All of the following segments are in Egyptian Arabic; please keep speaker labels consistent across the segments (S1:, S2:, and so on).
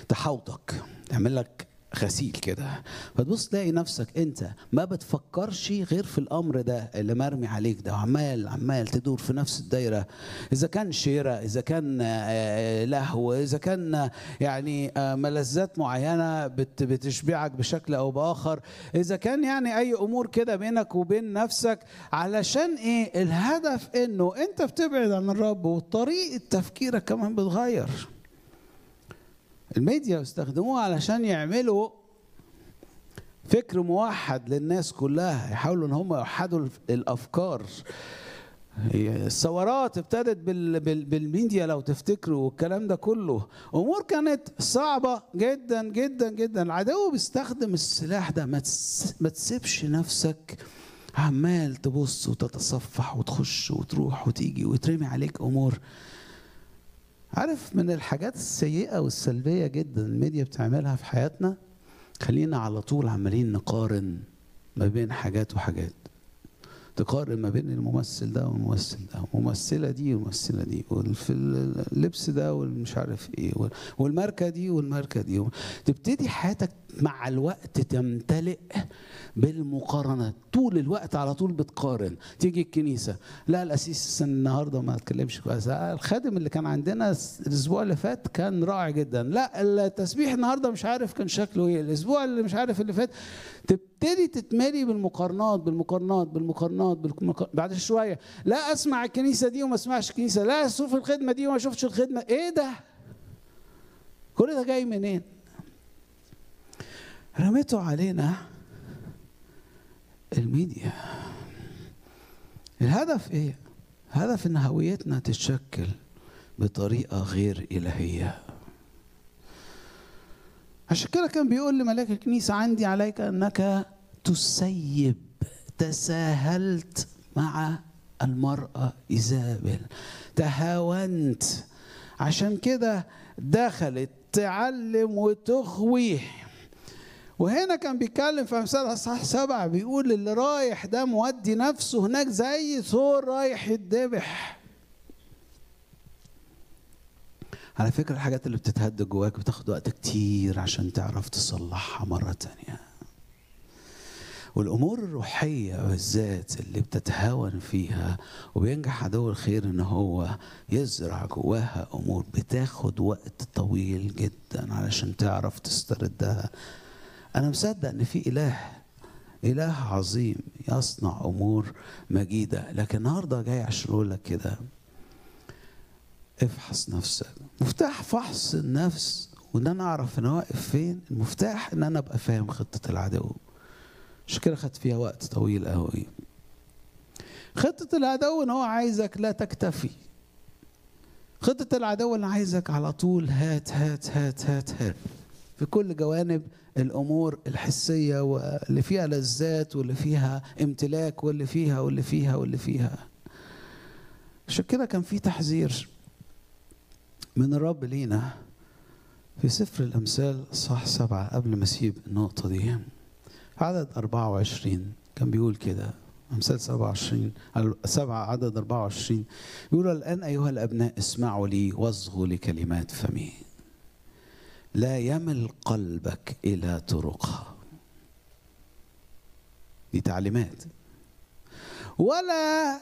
S1: تحوطك تعمل لك غسيل كده فتبص تلاقي نفسك انت ما بتفكرش غير في الامر ده اللي مرمي عليك ده وعمال عمال تدور في نفس الدايره اذا كان شراء اذا كان آه، لهو اذا كان آه، يعني آه، ملذات معينه بت- بتشبعك بشكل او باخر اذا كان يعني اي امور كده بينك وبين نفسك علشان ايه الهدف انه انت بتبعد عن الرب وطريقه تفكيرك كمان بتغير الميديا استخدموها علشان يعملوا فكر موحد للناس كلها يحاولوا ان هم يوحدوا الف- الافكار الثورات ابتدت بال بال بالميديا لو تفتكروا والكلام ده كله امور كانت صعبه جدا جدا جدا العدو بيستخدم السلاح ده ما تس ما تسيبش نفسك عمال تبص وتتصفح وتخش وتروح وتيجي وترمي عليك امور عارف من الحاجات السيئة والسلبية جدا الميديا بتعملها في حياتنا خلينا على طول عمالين نقارن ما بين حاجات وحاجات تقارن ما بين الممثل ده والممثل ده والممثلة دي والممثلة دي وفي اللبس ده والمش عارف ايه وال- والماركة دي والماركة دي تبتدي حياتك مع الوقت تمتلئ بالمقارنات طول الوقت على طول بتقارن تيجي الكنيسة لا الأسيس السنة النهاردة ما اتكلمش كويس آه، الخادم اللي كان عندنا الأسبوع اللي فات كان رائع جدا لا التسبيح النهاردة مش عارف كان شكله ايه الأسبوع اللي مش عارف اللي فات تبتدي تتملي بالمقارنات بالمقارنات بالمقارنات بالمقارنات بعد شوية لا أسمع الكنيسة دي وما أسمعش الكنيسة لا أشوف الخدمة دي وما أشوفش الخدمة إيه ده كل ده جاي منين رميته علينا الميديا الهدف ايه الهدف ان هويتنا تتشكل بطريقه غير الهيه عشان كده كان بيقول لملاك الكنيسه عندي عليك انك تسيب تساهلت مع المراه ايزابل تهاونت عشان كده دخلت تعلم وتغوي وهنا كان بيتكلم في امثال اصحاح سبعه بيقول اللي رايح ده مودي نفسه هناك زي ثور رايح يتذبح على فكرة الحاجات اللي بتتهد جواك بتاخد وقت كتير عشان تعرف تصلحها مرة تانية والأمور الروحية بالذات اللي بتتهاون فيها وبينجح عدو الخير إن هو يزرع جواها أمور بتاخد وقت طويل جدا علشان تعرف تستردها أنا مصدق إن في إله إله عظيم يصنع أمور مجيدة لكن النهاردة جاي عشان أقول لك كده افحص نفسك مفتاح فحص النفس وان انا اعرف انا واقف فين المفتاح ان انا ابقى فاهم خطه العدو عشان كده خدت فيها وقت طويل قوي خطه العدو ان هو عايزك لا تكتفي خطه العدو ان عايزك على طول هات هات هات هات هات في كل جوانب الامور الحسيه واللي فيها لذات واللي فيها امتلاك واللي فيها واللي فيها واللي فيها عشان كده كان في تحذير من الرب لينا في سفر الأمثال صح سبعة قبل ما أسيب النقطة دي عدد 24 كان بيقول كده أمثال 27 سبعة عدد 24 بيقول الآن أيها الأبناء اسمعوا لي واصغوا لكلمات فمي لا يمل قلبك إلى طرقها دي تعليمات ولا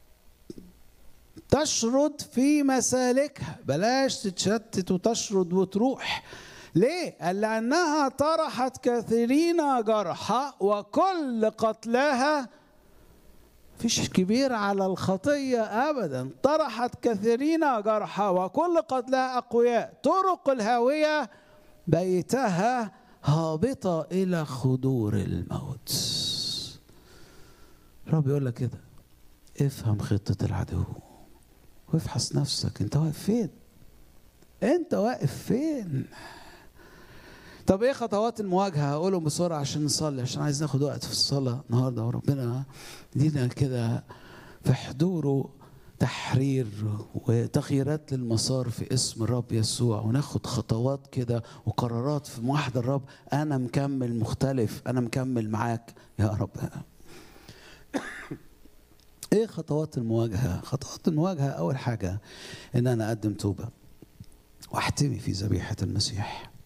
S1: تشرد في مسالكها بلاش تتشتت وتشرد وتروح ليه؟ قال لأنها طرحت كثيرين جرحى وكل قتلاها فيش كبير على الخطية أبدا طرحت كثيرين جرحى وكل قتلاها أقوياء طرق الهاوية بيتها هابطة إلى خدور الموت الرب يقول لك كده افهم خطة العدو وافحص نفسك انت واقف فين انت واقف فين طب ايه خطوات المواجهه هقولهم بسرعه عشان نصلي عشان عايز ناخد وقت في الصلاه النهارده وربنا يدينا كده في حضوره تحرير وتغييرات للمسار في اسم الرب يسوع وناخد خطوات كده وقرارات في موحد الرب انا مكمل مختلف انا مكمل معاك يا رب ايه خطوات المواجهه خطوات المواجهه اول حاجه ان انا اقدم توبه واحتمي في ذبيحه المسيح